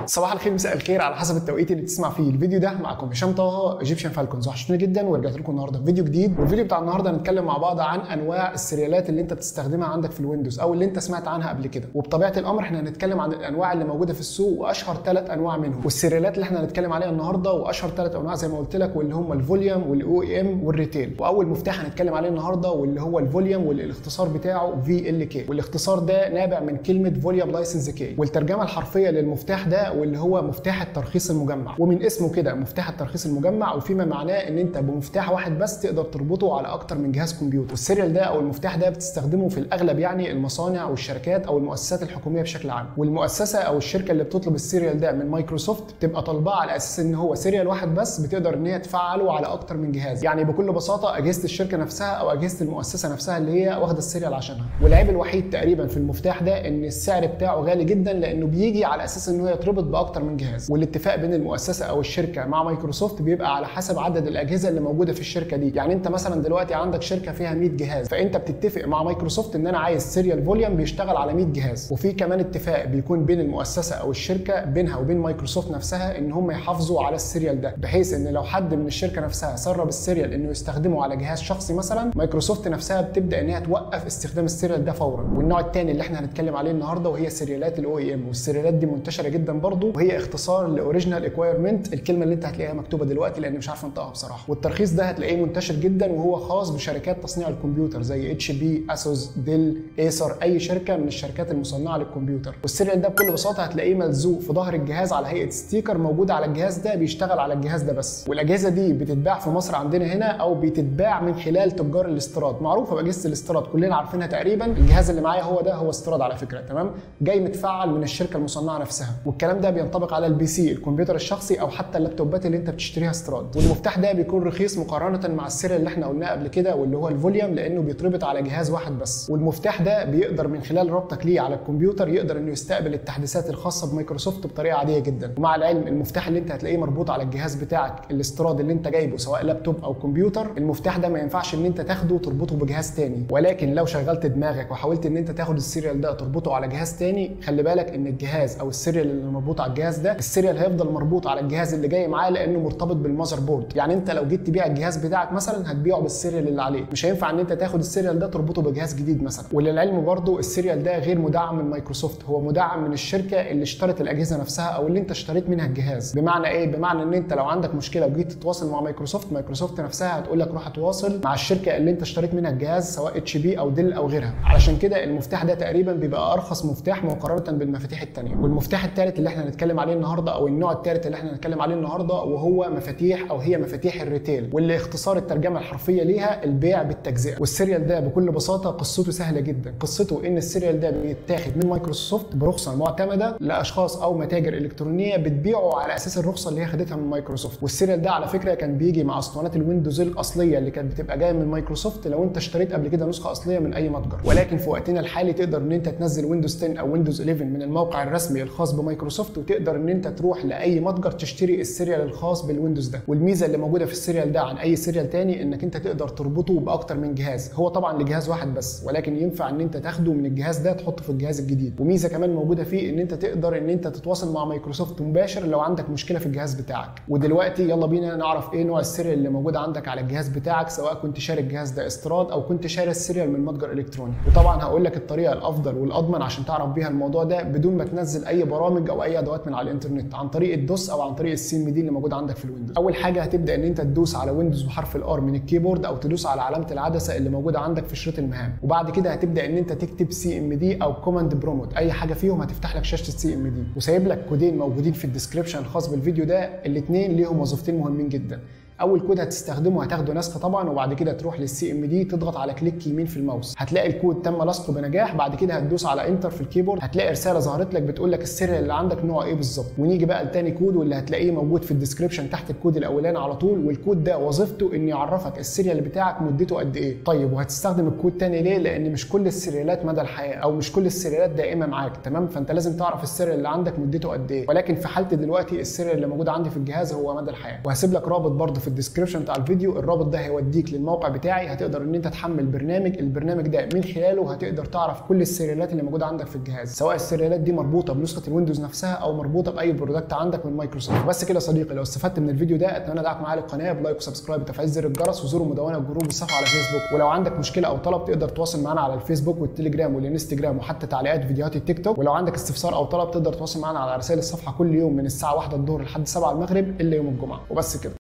صباح الخير مساء الخير على حسب التوقيت اللي بتسمع فيه الفيديو ده معكم هشام طه ايجيبشن فالكونز وحشتوني جدا ورجعت لكم النهارده بفيديو جديد والفيديو بتاع النهارده هنتكلم مع بعض عن انواع السيريالات اللي انت بتستخدمها عندك في الويندوز او اللي انت سمعت عنها قبل كده وبطبيعه الامر احنا هنتكلم عن الانواع اللي موجوده في السوق واشهر ثلاث انواع منهم والسيريالات اللي احنا هنتكلم عليها النهارده واشهر ثلاث انواع زي ما قلت لك واللي هم الفوليوم والاو اي ام والريتيل واول مفتاح هنتكلم عليه النهارده واللي هو الفوليوم والاختصار بتاعه في ال كي والاختصار ده نابع من كلمه فوليوم لايسنس كي والترجمه الحرفيه للمفتاح ده واللي هو مفتاح الترخيص المجمع ومن اسمه كده مفتاح الترخيص المجمع وفيما معناه ان انت بمفتاح واحد بس تقدر تربطه على اكتر من جهاز كمبيوتر والسيريال ده او المفتاح ده بتستخدمه في الاغلب يعني المصانع والشركات او المؤسسات الحكوميه بشكل عام والمؤسسه او الشركه اللي بتطلب السيريال ده من مايكروسوفت بتبقى طالباه على اساس ان هو سيريال واحد بس بتقدر ان هي تفعله على اكتر من جهاز يعني بكل بساطه اجهزه الشركه نفسها او اجهزه المؤسسه نفسها اللي هي واخده السيريال عشانها والعيب الوحيد تقريبا في المفتاح ده ان السعر بتاعه غالي جدا لانه بيجي على اساس ان هو يتربط باكتر من جهاز والاتفاق بين المؤسسه او الشركه مع مايكروسوفت بيبقى على حسب عدد الاجهزه اللي موجوده في الشركه دي يعني انت مثلا دلوقتي عندك شركه فيها 100 جهاز فانت بتتفق مع مايكروسوفت ان انا عايز سيريال فوليوم بيشتغل على 100 جهاز وفي كمان اتفاق بيكون بين المؤسسه او الشركه بينها وبين مايكروسوفت نفسها ان هم يحافظوا على السيريال ده بحيث ان لو حد من الشركه نفسها سرب السيريال انه يستخدمه على جهاز شخصي مثلا مايكروسوفت نفسها بتبدا ان هي توقف استخدام السيريال ده فورا والنوع الثاني اللي احنا هنتكلم عليه النهارده وهي سيريالات الاو اي ام والسيريالات دي منتشره جدا برضو وهي اختصار لاوريجينال اكوايرمنت الكلمه اللي انت هتلاقيها مكتوبه دلوقتي لان مش عارف انطقها بصراحه والترخيص ده هتلاقيه منتشر جدا وهو خاص بشركات تصنيع الكمبيوتر زي اتش بي اسوس ديل ايسر اي شركه من الشركات المصنعه للكمبيوتر والسيريال ده بكل بساطه هتلاقيه ملزوق في ظهر الجهاز على هيئه ستيكر موجود على الجهاز ده بيشتغل على الجهاز ده بس والاجهزه دي بتتباع في مصر عندنا هنا او بتتباع من خلال تجار الاستيراد معروفه باجهزه الاستيراد كلنا عارفينها تقريبا الجهاز اللي معايا هو ده هو استيراد على فكره تمام جاي متفعل من الشركه المصنعه نفسها والكلام ده بينطبق على البي سي الكمبيوتر الشخصي او حتى اللابتوبات اللي انت بتشتريها استيراد والمفتاح ده بيكون رخيص مقارنه مع السيريال اللي احنا قلناه قبل كده واللي هو الفوليوم لانه بيتربط على جهاز واحد بس والمفتاح ده بيقدر من خلال ربطك ليه على الكمبيوتر يقدر انه يستقبل التحديثات الخاصه بمايكروسوفت بطريقه عاديه جدا ومع العلم المفتاح اللي انت هتلاقيه مربوط على الجهاز بتاعك الاستيراد اللي انت جايبه سواء لابتوب او كمبيوتر المفتاح ده ما ينفعش ان انت تاخده وتربطه بجهاز تاني ولكن لو شغلت دماغك وحاولت ان انت تاخد السيريال ده تربطه على جهاز تاني خلي بالك ان الجهاز او السيريال اللي مربوط على الجهاز ده السيريال هيفضل مربوط على الجهاز اللي جاي معاه لانه مرتبط بالمذر بورد يعني انت لو جيت تبيع الجهاز بتاعك مثلا هتبيعه بالسيريال اللي عليه مش هينفع ان انت تاخد السيريال ده تربطه بجهاز جديد مثلا وللعلم برضه السيريال ده غير مدعم من مايكروسوفت هو مدعم من الشركه اللي اشترت الاجهزه نفسها او اللي انت اشتريت منها الجهاز بمعنى ايه بمعنى ان انت لو عندك مشكله وجيت تتواصل مع مايكروسوفت مايكروسوفت نفسها هتقول لك روح اتواصل مع الشركه اللي انت اشتريت منها الجهاز سواء اتش بي او ديل او غيرها علشان كده المفتاح ده تقريبا بيبقى ارخص مفتاح مقارنه بالمفاتيح الثانيه والمفتاح الثالث اللي احنا هنتكلم عليه النهارده او النوع الثالث اللي احنا هنتكلم عليه النهارده وهو مفاتيح او هي مفاتيح الريتيل واللي اختصار الترجمه الحرفيه ليها البيع بالتجزئه والسيريال ده بكل بساطه قصته سهله جدا قصته ان السيريال ده بيتاخد من مايكروسوفت برخصه معتمده لاشخاص او متاجر الكترونيه بتبيعه على اساس الرخصه اللي هي خدتها من مايكروسوفت والسيريال ده على فكره كان بيجي مع اسطوانات الويندوز الاصليه اللي كانت بتبقى جايه من مايكروسوفت لو انت اشتريت قبل كده نسخه اصليه من اي متجر ولكن في وقتنا الحالي تقدر ان انت تنزل ويندوز 10 او ويندوز 11 من الموقع الرسمي الخاص بمايكروسوفت وتقدر ان انت تروح لاي متجر تشتري السيريال الخاص بالويندوز ده والميزه اللي موجوده في السيريال ده عن اي سيريال تاني انك انت تقدر تربطه باكتر من جهاز هو طبعا لجهاز واحد بس ولكن ينفع ان انت تاخده من الجهاز ده تحطه في الجهاز الجديد وميزه كمان موجوده فيه ان انت تقدر ان انت تتواصل مع مايكروسوفت مباشر لو عندك مشكله في الجهاز بتاعك ودلوقتي يلا بينا نعرف ايه نوع السيريال اللي موجود عندك على الجهاز بتاعك سواء كنت شاري الجهاز ده استيراد او كنت شاري السيريال من متجر الكتروني وطبعا هقول لك الطريقه الافضل والاضمن عشان تعرف بيها الموضوع ده بدون ما تنزل اي برامج او اي ادوات من على الانترنت عن طريق الدوس او عن طريق السي ام دي اللي موجود عندك في الويندوز اول حاجه هتبدا ان انت تدوس على ويندوز بحرف الار من الكيبورد او تدوس على علامه العدسه اللي موجوده عندك في شريط المهام وبعد كده هتبدا ان انت تكتب سي ام دي او كوماند بروموت اي حاجه فيهم هتفتح لك شاشه السي ام دي وسايب لك كودين موجودين في الديسكربشن الخاص بالفيديو ده الاثنين ليهم وظيفتين مهمين جدا اول كود هتستخدمه هتاخده نسخه طبعا وبعد كده تروح للسي ام دي تضغط على كليك يمين في الماوس هتلاقي الكود تم لصقه بنجاح بعد كده هتدوس على انتر في الكيبورد هتلاقي رساله ظهرت لك بتقول لك السيريال اللي عندك نوع ايه بالظبط ونيجي بقى لتاني كود واللي هتلاقيه موجود في الديسكربشن تحت الكود الاولاني على طول والكود ده وظيفته انه يعرفك السيريال بتاعك مدته قد ايه طيب وهتستخدم الكود تاني ليه لان مش كل السيريالات مدى الحياه او مش كل السيريالات دائمه معاك تمام فانت لازم تعرف السيريال اللي عندك مدته قد ايه ولكن في حالتي دلوقتي السيريال اللي موجود عندي في الجهاز هو مدى الحياه وهسيب لك رابط برضه في في الديسكربشن بتاع الفيديو الرابط ده هيوديك للموقع بتاعي هتقدر ان انت تحمل برنامج البرنامج ده من خلاله هتقدر تعرف كل السيريالات اللي موجوده عندك في الجهاز سواء السيريالات دي مربوطه بنسخه الويندوز نفسها او مربوطه باي برودكت عندك من مايكروسوفت بس كده يا صديقي لو استفدت من الفيديو ده اتمنى ادعمك معايا للقناه بلايك وسبسكرايب وتفعيل زر الجرس وزوروا مدونه الجروب الصفحه على فيسبوك ولو عندك مشكله او طلب تقدر تواصل معانا على الفيسبوك والتليجرام والانستجرام وحتى تعليقات فيديوهات التيك توك ولو عندك استفسار او طلب تقدر تواصل معانا على رسائل الصفحه كل يوم من الساعه 1 الظهر لحد 7 المغرب الا يوم الجمعه وبس كده